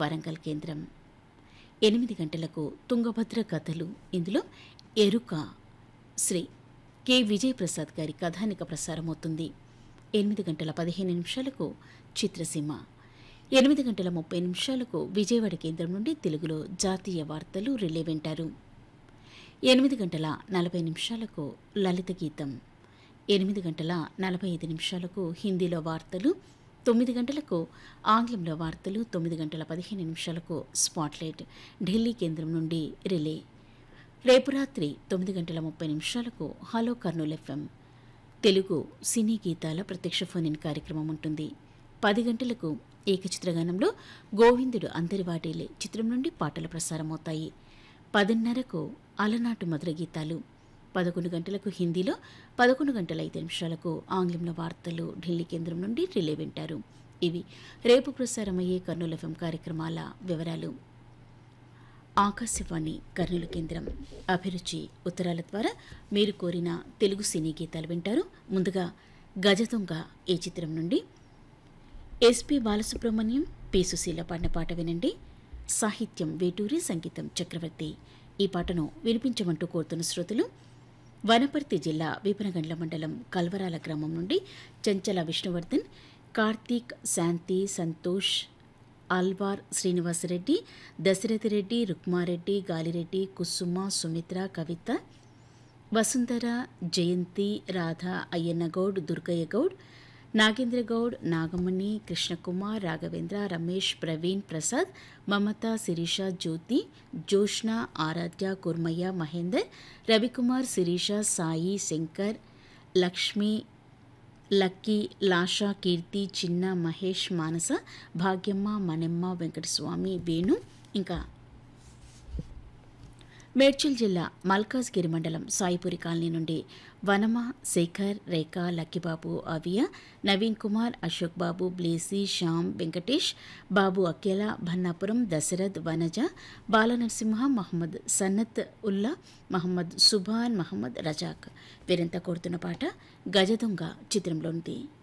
వరంగల్ కేంద్రం ఎనిమిది గంటలకు తుంగభద్ర కథలు ఇందులో ఎరుక శ్రీ కె విజయ్ ప్రసాద్ గారి కథానిక ప్రసారమవుతుంది ఎనిమిది గంటల పదిహేను నిమిషాలకు చిత్రసీమ ఎనిమిది గంటల ముప్పై నిమిషాలకు విజయవాడ కేంద్రం నుండి తెలుగులో జాతీయ వార్తలు రిలే వింటారు ఎనిమిది గంటల నలభై నిమిషాలకు లలిత గీతం ఎనిమిది గంటల నలభై ఐదు నిమిషాలకు హిందీలో వార్తలు తొమ్మిది గంటలకు ఆంగ్లంలో వార్తలు తొమ్మిది గంటల పదిహేను నిమిషాలకు స్పాట్లైట్ ఢిల్లీ కేంద్రం నుండి రిలే రేపు రాత్రి తొమ్మిది గంటల ముప్పై నిమిషాలకు హలో కర్నూల్ ఎఫ్ఎం తెలుగు సినీ గీతాల ప్రత్యక్ష ఫోన్ ఇన్ కార్యక్రమం ఉంటుంది పది గంటలకు ఏకచిత్రగానంలో గోవిందుడు అందరి వాటేలే చిత్రం నుండి పాటలు ప్రసారమవుతాయి పదిన్నరకు అలనాటు మధుర గీతాలు పదకొండు గంటలకు హిందీలో పదకొండు గంటల ఐదు నిమిషాలకు ఆంగ్లంలో వార్తలు ఢిల్లీ కేంద్రం నుండి రిలే వింటారు ఇవి రేపు ప్రసారమయ్యే కర్నూలు ఎఫ్ఎం కార్యక్రమాల వివరాలు ఆకాశవాణి కర్నూలు కేంద్రం అభిరుచి ఉత్తరాల ద్వారా మీరు కోరిన తెలుగు సినీ గీతాలు వింటారు ముందుగా గజదొంగ ఈ చిత్రం నుండి ఎస్పి బాలసుబ్రహ్మణ్యం పి సుశీల పాడిన పాట వినండి సాహిత్యం వేటూరి సంగీతం చక్రవర్తి ఈ పాటను వినిపించమంటూ కోరుతున్న శ్రోతలు వనపర్తి జిల్లా విపనగండ్ల మండలం కల్వరాల గ్రామం నుండి చంచల విష్ణువర్ధన్ కార్తీక్ శాంతి సంతోష్ ఆల్వార్ శ్రీనివాసరెడ్డి దశరథరెడ్డి రుక్మారెడ్డి గాలిరెడ్డి కుసుమ సుమిత్ర కవిత వసుంధర జయంతి రాధ అయ్యన్నగౌడ్ దుర్గయ్య గౌడ్ నాగేంద్ర గౌడ్ నాగమణి కృష్ణకుమార్ రాఘవేంద్ర రమేష్ ప్రవీణ్ ప్రసాద్ మమత శిరీష జ్యోతి జోష్న ఆరాధ్య కుర్మయ్య మహేందర్ రవికుమార్ శిరీష సాయి శంకర్ లక్ష్మి లక్కీ లాషా కీర్తి చిన్న మహేష్ మానస భాగ్యమ్మ మణెమ్మ వెంకటస్వామి వేణు ఇంకా మేడ్చల్ జిల్లా మల్కాజ్గిరి మండలం సాయిపురి కాలనీ నుండి వనమ శేఖర్ రేఖ లక్కిబాబు అవియా నవీన్ కుమార్ అశోక్ బాబు బ్లేసి శ్యామ్ వెంకటేష్ బాబు అక్కెల భన్నాపురం దశరథ్ వనజ బాలనరసింహ మహమ్మద్ సన్నత్ ఉల్లా మహమ్మద్ సుభాన్ మహమ్మద్ రజాక్ వీరంతా కోరుతున్న పాట గజదొంగ చిత్రంలోనిది